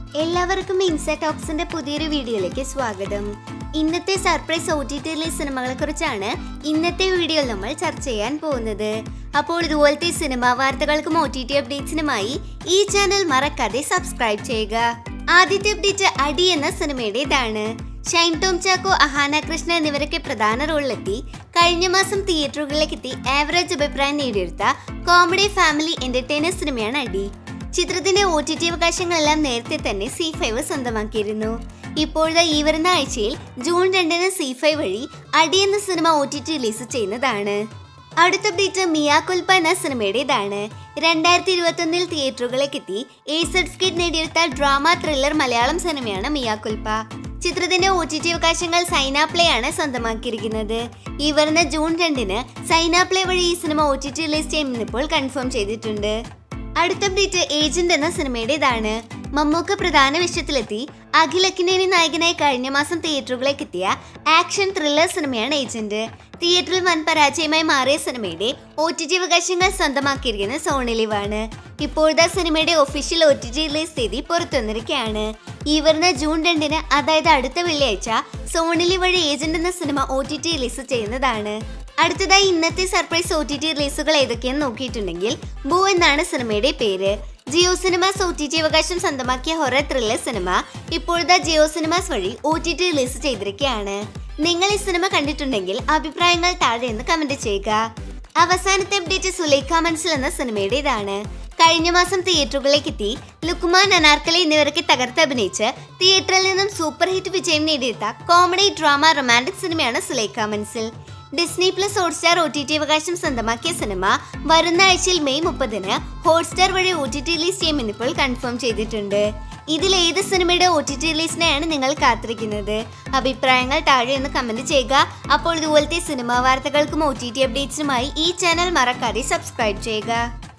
എല്ലാവർക്കും ഇൻസൈ ടോക്സിന്റെ പുതിയൊരു വീഡിയോയിലേക്ക് സ്വാഗതം ഇന്നത്തെ സർപ്രൈസ് ഒ ടി ടിയിലെ സിനിമകളെ കുറിച്ചാണ് ഇന്നത്തെ വീഡിയോയിൽ നമ്മൾ ചർച്ച ചെയ്യാൻ പോകുന്നത് അപ്പോൾ ഇതുപോലത്തെ സിനിമ വാർത്തകൾക്കും ഒ ടി ടി അപ്ഡേറ്റ്സിനുമായി ഈ ചാനൽ മറക്കാതെ സബ്സ്ക്രൈബ് ചെയ്യുക ആദ്യത്തെ അപ്ഡേറ്റ് അടി എന്ന സിനിമയുടേതാണ് ഷൈൻ ടോം ചാക്കോ അഹാന കൃഷ്ണ എന്നിവരൊക്കെ പ്രധാന റോളിലെത്തി കഴിഞ്ഞ മാസം തിയേറ്ററുകളിലേക്ക് എത്തി ആവറേജ് അഭിപ്രായം നേടിയെടുത്ത കോമഡി ഫാമിലി എന്റർടൈനർ സിനിമയാണ് അടി ചിത്രത്തിന്റെ ഒ ടി ടി അവകാശങ്ങളെല്ലാം നേരത്തെ തന്നെ സി ഫൈവ് സ്വന്തമാക്കിയിരുന്നു ഇപ്പോഴത്തെ ഈ വരുന്ന ആഴ്ചയിൽ ജൂൺ രണ്ടിന് സി ഫൈവ് വഴി അടി എന്ന സിനിമ ഒ ടി ടി റിലീസ് ചെയ്യുന്നതാണ് അടുത്ത അപ്ഡേറ്റ് മിയാ കുൽപ്പ എന്ന സിനിമയുടേതാണ് രണ്ടായിരത്തി ഇരുപത്തി ഒന്നിൽ തിയേറ്ററുകളിലേക്ക് എത്തി എ സർട്ടിഫിക്കറ്റ് നേടിയെടുത്ത ഡ്രാമ ത്രില്ലർ മലയാളം സിനിമയാണ് മിയാ കുൽപ്പ ചിത്രത്തിന്റെ ഒ ടി ടി അവകാശങ്ങൾ സൈന പ്ലേ ആണ് സ്വന്തമാക്കിയിരിക്കുന്നത് ഈ വരുന്ന ജൂൺ രണ്ടിന് സൈന പ്ലേ വഴി ഈ സിനിമ ഒ ടി ടി റിലീസ് ചെയ്യുമെന്നിപ്പോൾ കൺഫേം ചെയ്തിട്ടുണ്ട് അടുത്ത അപ്ഡേറ്റ് ഏജന്റ് എന്ന സിനിമയുടേതാണ് മമ്മൂക്ക പ്രധാന വിഷയത്തിലെത്തി അഖിൽ അക്കിനേനി നായകനായി കഴിഞ്ഞ മാസം തിയേറ്ററുകളിലേക്ക് എത്തിയ ആക്ഷൻ ത്രില്ലർ സിനിമയാണ് ഏജന്റ് തിയേറ്ററിൽ വൻ പരാജയമായി മാറിയ സിനിമയുടെ ഒ ടി ടി അവകാശങ്ങൾ സ്വന്തമാക്കിയിരിക്കുന്നത് സോണി ലിവ് ആണ് ഇപ്പോഴത്തെ സിനിമയുടെ official O T T release തീയതി പുറത്തുവന്നിരിക്കുകയാണ് ഈ വരുന്ന ജൂൺ രണ്ടിന് അതായത് അടുത്ത വെള്ളിയാഴ്ച സോണിലി വഴി ഏജന്റ് എന്ന സിനിമ ഒ ടി ടി റിലീസ് ചെയ്യുന്നതാണ് അടുത്തതായി ഇന്നത്തെ സർപ്രൈസ് ഒ ടി ടി റിലീസുകൾ ഏതൊക്കെയെന്ന് നോക്കിയിട്ടുണ്ടെങ്കിൽ ബു എന്നാണ് സിനിമയുടെ പേര് Jio cinemas O T T അവകാശം സ്വന്തമാക്കിയ ഹൊറർ ത്രില്ലർ സിനിമ ഇപ്പോഴത്തെ ജിയോ സിനിമാസ് വഴി ഒ ടി ടി റിലീസ് ചെയ്തിരിക്കുകയാണ് നിങ്ങൾ ഈ സിനിമ കണ്ടിട്ടുണ്ടെങ്കിൽ അഭിപ്രായങ്ങൾ താഴെ നിന്ന് കമന്റ് ചെയ്യുക അവസാനത്തെ അപ്ഡേറ്റ് സുലേഖ മനസ്സിൽ എന്ന സിനിമയുടേതാണ് കഴിഞ്ഞ മാസം തിയേറ്ററുകളിലേക്ക് എത്തി ലുക്മാൻ അനാർക്കലി എന്നിവരൊക്കെ തകർത്ത് അഭിനയിച്ച് തിയേറ്ററിൽ നിന്നും സൂപ്പർ ഹിറ്റ് വിജയം നേടിയെടുത്ത കോമഡി ഡ്രാമ റൊമാൻറ്റിക് സിനിമയാണ് സുലേഖ മനസ്സിൽ Disney plus Hotstar O T T അവകാശം സ്വന്തമാക്കിയ സിനിമ വരുന്ന ആഴ്ചയിൽ മെയ് മുപ്പതിന് ഹോട്ട്സ്റ്റാർ വഴി ഒ ടി ടി റിലീസ് ചെയ്യുമെന്നിപ്പോൾ കൺഫേം ചെയ്തിട്ടുണ്ട് ഇതിൽ ഏത് സിനിമയുടെ ഒ ടി ടി റിലീസിനെയാണ് നിങ്ങൾ കാത്തിരിക്കുന്നത് അഭിപ്രായങ്ങൾ താഴെ ഒന്ന് കമന്റ് ചെയ്യുക അപ്പോൾ ഇതുപോലത്തെ സിനിമാ വാർത്തകൾക്കും ഒ ടി ടി അപ്ഡേറ്റ്സിനുമായി ഈ ചാനൽ മറക്കാതെ സബ്സ്ക്രൈബ് ചെയ്യുക